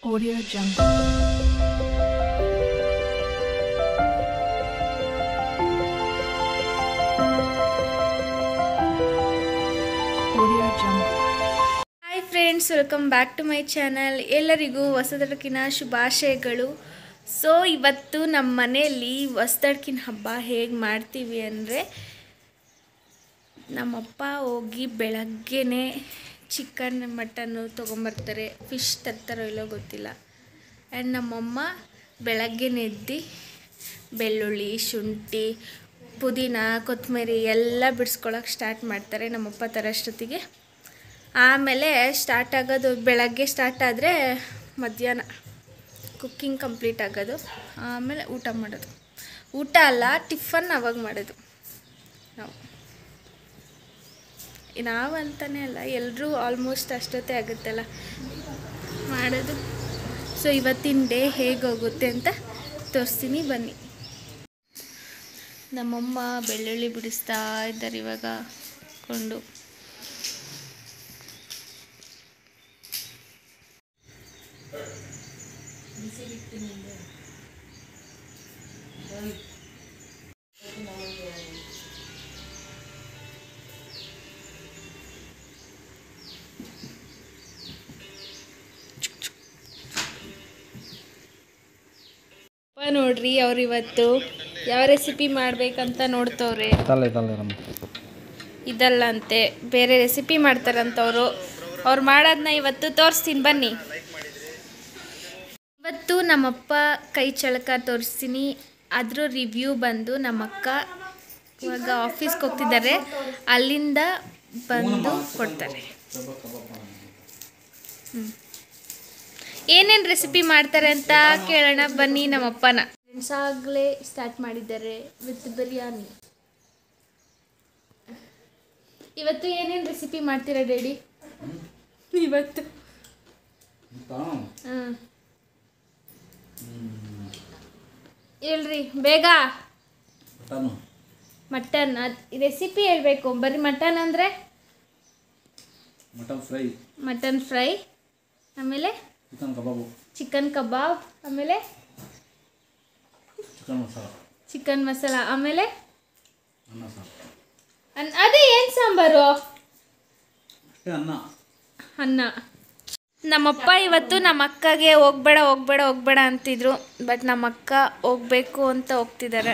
Audio Jungle. Audio Jungle. Hi friends welcome back to my channel ಎಲ್ಲರಿಗೂ ಹೊಸದಡಕಿನ ಶುಭಾಶಯಗಳು so ಇವತ್ತು ನಮ್ಮ ಮನೆಯಲ್ಲಿ ಹೊಸದಡ್ಕಿನ ಹಬ್ಬ ಹೇಗೆ ಮಾಡ್ತೀವಿ ಅಂದರೆ ನಮ್ಮಪ್ಪ ಹೋಗಿ ಬೆಳಗ್ಗೆನೇ ಚಿಕನ್ ಮಟನ್ನು ತೊಗೊಂಬರ್ತಾರೆ ಫಿಶ್ ತರ್ತಾರೋ ಇಲ್ಲೋ ಗೊತ್ತಿಲ್ಲ ಆ್ಯಂಡ್ ನಮ್ಮಮ್ಮ ಬೆಳಗ್ಗೆನೇ ಎದ್ದು ಬೆಳ್ಳುಳ್ಳಿ ಶುಂಠಿ ಪುದೀನ ಕೊತ್ತಂಬರಿ ಎಲ್ಲ ಬಿಡಿಸ್ಕೊಳಕ್ಕೆ ಸ್ಟಾರ್ಟ್ ಮಾಡ್ತಾರೆ ನಮ್ಮಪ್ಪ ತರೋಷ್ಟೊತ್ತಿಗೆ ಆಮೇಲೆ ಸ್ಟಾರ್ಟ್ ಆಗೋದು ಬೆಳಗ್ಗೆ ಸ್ಟಾರ್ಟ್ ಆದರೆ ಮಧ್ಯಾಹ್ನ ಕುಕ್ಕಿಂಗ್ ಕಂಪ್ಲೀಟ್ ಆಗೋದು ಆಮೇಲೆ ಊಟ ಮಾಡೋದು ಊಟ ಅಲ್ಲ ಟಿಫನ್ ಅವಾಗ ಮಾಡೋದು ನಾವು ನಾವು ಅಂತಲೇ ಅಲ್ಲ ಎಲ್ಲರೂ ಆಲ್ಮೋಸ್ಟ್ ಅಷ್ಟೊತ್ತೇ ಆಗುತ್ತಲ್ಲ ಮಾಡೋದು ಸೊ ಇವತ್ತಿನ ಡೇ ಹೇಗೆ ಹೋಗುತ್ತೆ ಅಂತ ತೋರಿಸ್ತೀನಿ ಬನ್ನಿ ನಮ್ಮಮ್ಮ ಬೆಳ್ಳುಳ್ಳಿ ಬಿಡಿಸ್ತಾ ಇದ್ದಾರೆ ಇವಾಗ ಕೊಂಡು ಅಪ್ಪ ನೋಡ್ರಿ ಅವ್ರು ಇವತ್ತು ಯಾವ ರೆಸಿಪಿ ಮಾಡ್ಬೇಕಂತ ನೋಡ್ತವ್ರೆ ತಲೆ ತಲೆ ನಮ್ಮ ಇದಲ್ಲ ಅಂತೆ ಬೇರೆ ರೆಸಿಪಿ ಮಾಡ್ತಾರಂತವ್ರು ಅವ್ರು ಮಾಡೋದನ್ನ ಇವತ್ತು ತೋರಿಸ್ತೀನಿ ಬನ್ನಿ ಇವತ್ತು ನಮ್ಮಪ್ಪ ಕೈ ಚಳಕ ತೋರಿಸ್ತೀನಿ ಅದ್ರ ರಿವ್ಯೂ ಬಂದು ನಮ್ಮಕ್ಕ ಇವಾಗ ಆಫೀಸ್ಗೆ ಹೋಗ್ತಿದ್ದಾರೆ ಅಲ್ಲಿಂದ ಬಂದು ಕೊಡ್ತಾರೆ ಹ್ಮ್. ಏನೇನು ರೆಸಿಪಿ ಮಾಡ್ತಾರೆ ಅಂತ ಕೇಳೋಣ ಬನ್ನಿ ನಮ್ಮಪ್ಪನ ಫ್ರೆಂಡ್ಸ್ ಆಗಲೇ ಸ್ಟಾರ್ಟ್ ಮಾಡಿದ್ದಾರೆ ವಿತ್ ಬಿರಿಯಾನಿ ಇವತ್ತು ಏನೇನು ರೆಸಿಪಿ ಮಾಡ್ತೀರಾ ಡ್ಯಾಡಿ ಇವತ್ತು ಹಾಂ ಹೇಳ್ರಿ ಬೇಗ ಮಟನು ಮಟನ್ ಅದು ರೆಸಿಪಿ ಹೇಳಬೇಕು ಬರೀ ಮಟನ್ ಅಂದರೆ ಮಟನ್ ಫ್ರೈ ಮಟನ್ ಫ್ರೈ ಆಮೇಲೆ ಚಿಕನ್ ಕಬಾಬು ಚಿಕನ್ ಕಬಾಬ್ ಆಮೇಲೆ ಚಿಕನ್ ಮಸಾಲ ಚಿಕನ್ ಮಸಾಲ ಆಮೇಲೆ ಅನ್ನ ಸಾರು ಅನ್ ಅದೇ ಏನು ಸಾಂಬಾರು ಅಷ್ಟೇ ಅನ್ನ ಅನ್ನ ನಮ್ಮಪ್ಪ ಇವತ್ತು ನಮ್ಮ ಅಕ್ಕಗೆ ಹೋಗ್ಬೇಡ ಹೋಗ್ಬೇಡ ಹೋಗ್ಬೇಡ ಅಂತಿದ್ರು ಬಟ್ ನಮ್ಮ ಅಕ್ಕ ಹೋಗ್ಬೇಕು ಅಂತ ಹೋಗ್ತಿದ್ದಾರೆ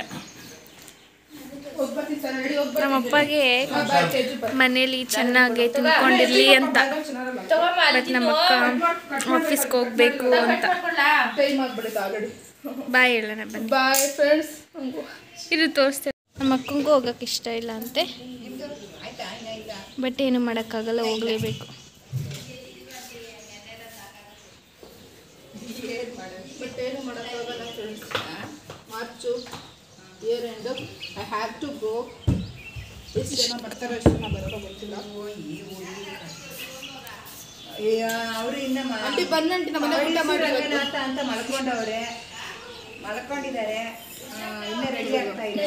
ನಮ್ಮಪ್ಪಗೆ ಮನೇಲಿ ಚೆನ್ನಾಗಿ ತಿನ್ಕೊಂಡಿರ್ಲಿ ಅಂತ ಬಟ್ ನಮ್ಮ ಅಕ್ಕ ಆಫೀಸ್ಗೆ ಹೋಗ್ಬೇಕು ಅಂತ ಬಾಯ್ ಹೇಳೋಣ ಬನ್ನಿ ಬಾಯ್ ಫ್ರೆಂಡ್ಸ್ ಇದು ತೋರಿಸ್ತೇವೆ ನಮ್ಮ ಅಕ್ಕಂಗೂ ಹೋಗಕ್ಕೆ ಇಷ್ಟ ಇಲ್ಲ ಅಂತೆ ಬಟ್ ಏನು ಮಾಡೋಕ್ಕಾಗಲ್ಲ ಹೋಗಲೇಬೇಕು ಬಟ್ ಏನು ಮಾಡೋಕ್ಕಾಗಲ್ಲ friends March year end I have to go ಎಷ್ಟು ಜನ ಬರ್ತಾರೋ ಎಷ್ಟು ಜನ ಬರೋರೋ ಗೊತ್ತಿಲ್ಲ ಅವರು ಇನ್ನ ಮ- ಆಂಟಿ ಬನ್ನಂಟಿ ನಮ್ಮ ಮನೆ ಊಟ ಮಾಡಿ ಇವತ್ತು. ಜಗನ್ನಾಥ ಅಂತ ಮಲ್ಕೊಂಡವ್ರೆ ಮಲ್ಕೊಂಡಿದ್ದಾರೆ ಆ, ಇನ್ನ ರೆಡಿ ಆಗ್ತಾ ಇದೆ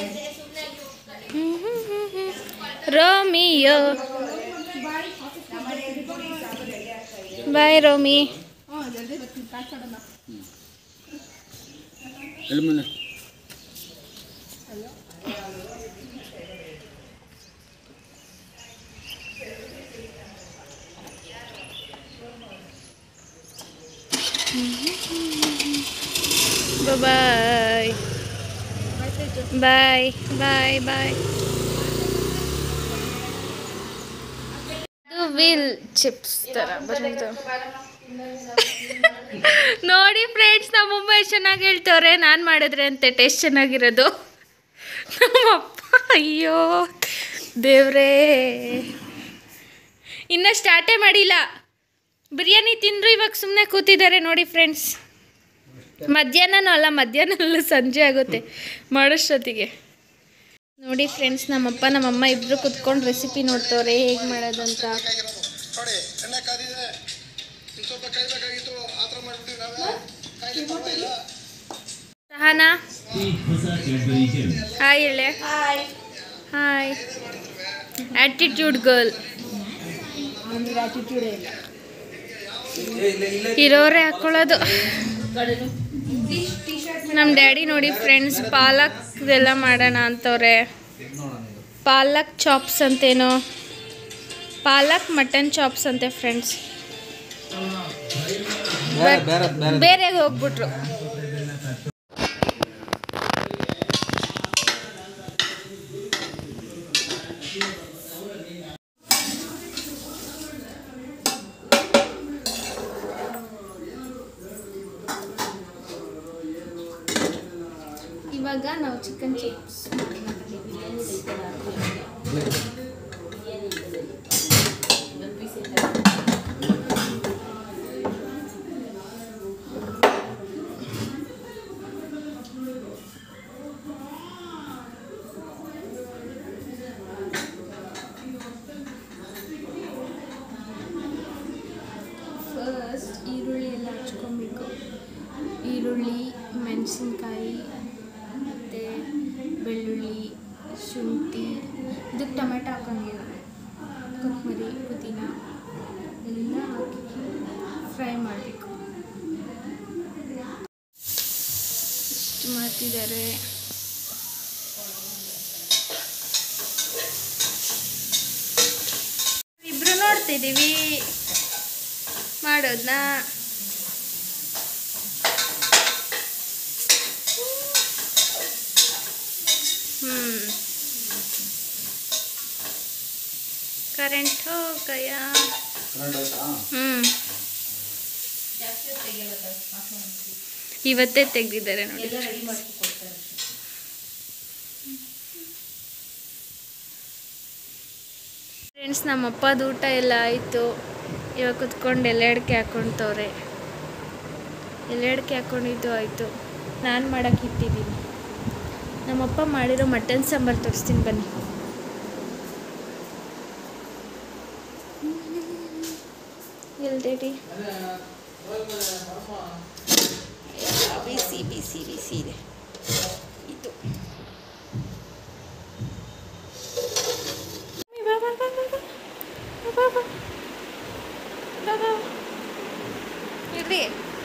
ರೋಮಿಯೋ ಬಾಯ್ ರೋಮಿ ಹಾ ಜಲ್ದಿ ಬರ್ತೀನಿ ಕಾಯ್ತಾಡೋಣ ಎಲ್ಲಿ ಮನೆ ಬಾಯ್ ಬಾಯ್ ಬಾಯ್ ಬಾಯ್ ಇದು ವಿಲ್ ಚಿಪ್ಸ್ ಥರ ಬರೋದು ನೋಡಿ ಫ್ರೆಂಡ್ಸ್ ನಮ್ಮಮ್ಮ ಎಷ್ಟು ಚೆನ್ನಾಗಿ ಹೇಳ್ತವ್ರೆ ನಾನು ಮಾಡಿದ್ರೆ ಅಂತೆ ಟೇಸ್ಟ್ ಚೆನ್ನಾಗಿರೋದು ನಮ್ಮಪ್ಪ ಅಯ್ಯೋ ದೇವ್ರೇ ಇನ್ನೂ ಸ್ಟಾರ್ಟೇ ಮಾಡಿಲ್ಲ ಬಿರಿಯಾನಿ ತಿಂದರು ಇವಾಗ ಸುಮ್ಮನೆ ಕೂತಿದ್ದಾರೆ ನೋಡಿ ಫ್ರೆಂಡ್ಸ್ ಮಧ್ಯಾಹ್ನನೂ ಅಲ್ಲ ಮಧ್ಯಾಹ್ನ ಅಲ್ಲ ಸಂಜೆ ಆಗುತ್ತೆ ಮಾಡೋಷ್ಟೊತ್ತಿಗೆ ನೋಡಿ ಫ್ರೆಂಡ್ಸ್ ನಮ್ಮಪ್ಪ ನಮ್ಮಮ್ಮ ಇಬ್ಬರು ಕುತ್ಕೊಂಡು ರೆಸಿಪಿ ನೋಡ್ತವ್ರೆ ಹೇಗೆ ಮಾಡೋದಂತ ನೋಡಿ ಎಣ್ಣೆ ಕಾದಿದೆ ಇನ್ನು ಸ್ವಲ್ಪ ಕಾಯ್ಬೇಕಾಗಿತ್ತು ಆ ಥರ ಮಾಡ್ಬಿಟ್ಟಿವಿ ನಾವೇ ಕಾಯ್ಲಿ ಪರವಾಗಿಲ್ಲ ಸಹನಾ ಹಾಯ್ ಹೇಳೆ ಹಾಯ್ ಆ್ಯಟಿಟ್ಯೂಡ್ ಗರ್ಲ್ ನಮಗೆ ಆಟಿಟ್ಯೂಡೇ ಇಲ್ಲ ಇರೋರೆ ಹಾಕೊಳ್ಳೋದು ನಮ್ಮ ಡ್ಯಾಡಿ ನೋಡಿ ಫ್ರೆಂಡ್ಸ್ ಪಾಲಕ್ ಇದೆಲ್ಲ ಮಾಡೋಣ ಅಂತವ್ರೆ ಪಾಲಕ್ ಚಾಪ್ಸ್ ಅಂತೇನೋ ಪಾಲಕ್ ಮಟನ್ ಚಾಪ್ಸ್ ಅಂತೆ ಫ್ರೆಂಡ್ಸ್ ಬೇರೆ ಬೇರೆ ಬೇರೆ ಬೇರೆ ಹೋಗ್ಬಿಟ್ರು ಇವಾಗ ನಾವು ಚಿಕನ್ ಚಿಪ್ಸ್ ಫಸ್ಟ್ ಈರುಳ್ಳಿ ಎಲ್ಲ ಹಚ್ಕೊಬೇಕು ಈರುಳ್ಳಿ ಮೆಣಸಿನ್ಕಾಯಿ ಮತ್ತು ಬೆಳ್ಳುಳ್ಳಿ ಶುಂಠಿ ಇದಕ್ಕೆ ಟೊಮೆಟೊ ಹಾಕೊಂಡಿಲ್ಲ ಕೊತ್ತಂಬರಿ ಪುದೀನ ಎಲ್ಲ ಹಾಕಿ ಫ್ರೈ ಮಾಡಬೇಕು ಇಷ್ಟು ಮಾಡ್ತಿದ್ದಾರೆ ಇಬ್ರು ನೋಡ್ತಿದ್ದೀವಿ ಮಾಡೋದನ್ನ ಹ್ಞೂ ಕರೆಂಟ್ ಹೋಗಯ್ಯ ಹ್ಞೂ ಇವತ್ತೇ ತೆಗ್ದಿದ್ದಾರೆ ನೋಡಿ ಫ್ರೆಂಡ್ಸ್ ನಮ್ಮ ಅಪ್ಪದ ಊಟ ಎಲ್ಲ ಆಯಿತು ಇವಾಗ ಕುತ್ಕೊಂಡು ಎಲೆಡ್ಕೆ ಹಾಕೊಳ್ತವ್ರೆ ಎಲೆಡ್ಕೆ ಹಾಕೊಂಡಿದ್ದು ಆಯಿತು ನಾನು ಮಾಡೋಕೆ ಇಟ್ಟಿದ್ದೀನಿ ನಮ್ಮಪ್ಪ ಮಾಡಿರೋ ಮಟನ್ ಸಾಂಬಾರು ತೋರಿಸ್ತೀನಿ ಬನ್ನಿ ಎಲ್ದೇಡಿ ಬಿಸಿ ಬಿಸಿ ಬಿಸಿ ಇದೆ ಇದು ಬಾ, ಬಾ, ಬಾ, ಬಾ, ಬಾ. ಬಾ, ಬಾ. ಬಾ, ಬಾ. ಇರ್ರಿ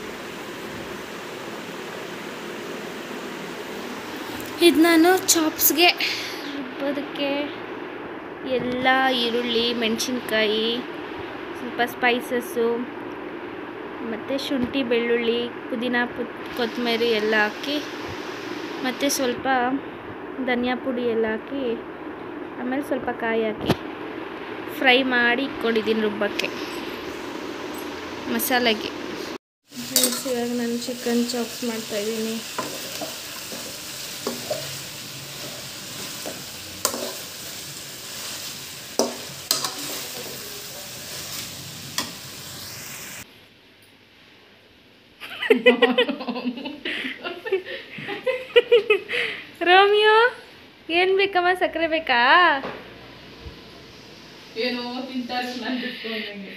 ಇದು ನಾನು ಚಾಪ್ಸ್ಗೆ ರುಬ್ಬೋದಕ್ಕೆ ಎಲ್ಲ ಈರುಳ್ಳಿ ಮೆಣಸಿನ್ಕಾಯಿ ಸ್ವಲ್ಪ ಸ್ಪೈಸಸ್ಸು ಮತ್ತು ಶುಂಠಿ ಬೆಳ್ಳುಳ್ಳಿ ಪುದೀನ ಪುತ್ ಕೊತ್ತಂಬರಿ ಎಲ್ಲ ಹಾಕಿ ಮತ್ತು ಸ್ವಲ್ಪ ಧನಿಯಾ ಪುಡಿ ಎಲ್ಲ ಹಾಕಿ ಆಮೇಲೆ ಸ್ವಲ್ಪ ಕಾಯಿ ಹಾಕಿ ಫ್ರೈ ಮಾಡಿ ಇಟ್ಕೊಂಡಿದ್ದೀನಿ ರುಬ್ಬಕ್ಕೆ ಮಸಾಲೆಗೆ ಫ್ರೆಂಡ್ಸ್ ಇವಾಗ ನಾನು ಚಿಕನ್ ಚಾಪ್ಸ್ ಮಾಡ್ತಾಯಿದ್ದೀನಿ ರೋಮಿಯೋ ಏನು ಬೇಕಮ್ಮ ಸಕ್ಕರೆ ಬೇಕಾ ಏನೋ ತಿಂತಾರೆ ನಾನು ಬಿಟ್ಕೊಂಡಂಗೆ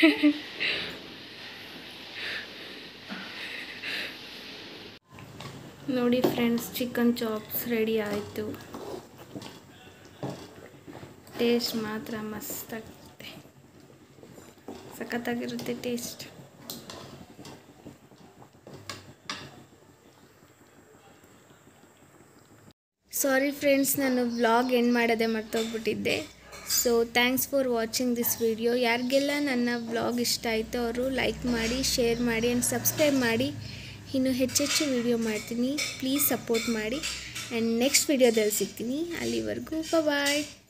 ನೋಡಿ ಫ್ರೆಂಡ್ಸ್ ಚಿಕನ್ ಚಾಪ್ಸ್ ರೆಡಿ ಆಯಿತು ಟೇಸ್ಟ್ ಮಾತ್ರ ಮಸ್ತಾಗಿರುತ್ತೆ ಸಖತ್ತಾಗಿರುತ್ತೆ ಟೇಸ್ಟ್ ಸಾರಿ ಫ್ರೆಂಡ್ಸ್ ನಾನು ವ್ಲಾಗ್ ಎಂಡ್ ಮಾಡೋದೇ ಮರ್ತೋಗ್ಬಿಟ್ಟಿದ್ದೆ so thanks for watching this video ಯಾರಿಗೆಲ್ಲ ನನ್ನ ವ್ಲಾಗ್ ಇಷ್ಟ ಆಯಿತು ಅವರು ಲೈಕ್ ಮಾಡಿ ಶೇರ್ ಮಾಡಿ ಆ್ಯಂಡ್ ಸಬ್ಸ್ಕ್ರೈಬ್ ಮಾಡಿ ಇನ್ನು ಹೆಚ್ಚೆಚ್ಚು ವಿಡಿಯೋ ಮಾಡ್ತೀನಿ ಪ್ಲೀಸ್ ಸಪೋರ್ಟ್ ಮಾಡಿ ಆ್ಯಂಡ್ ನೆಕ್ಸ್ಟ್ ವಿಡಿಯೋದಲ್ಲಿ ಸಿಗ್ತೀನಿ ಅಲ್ಲಿವರೆಗೂ ಬಾಯ್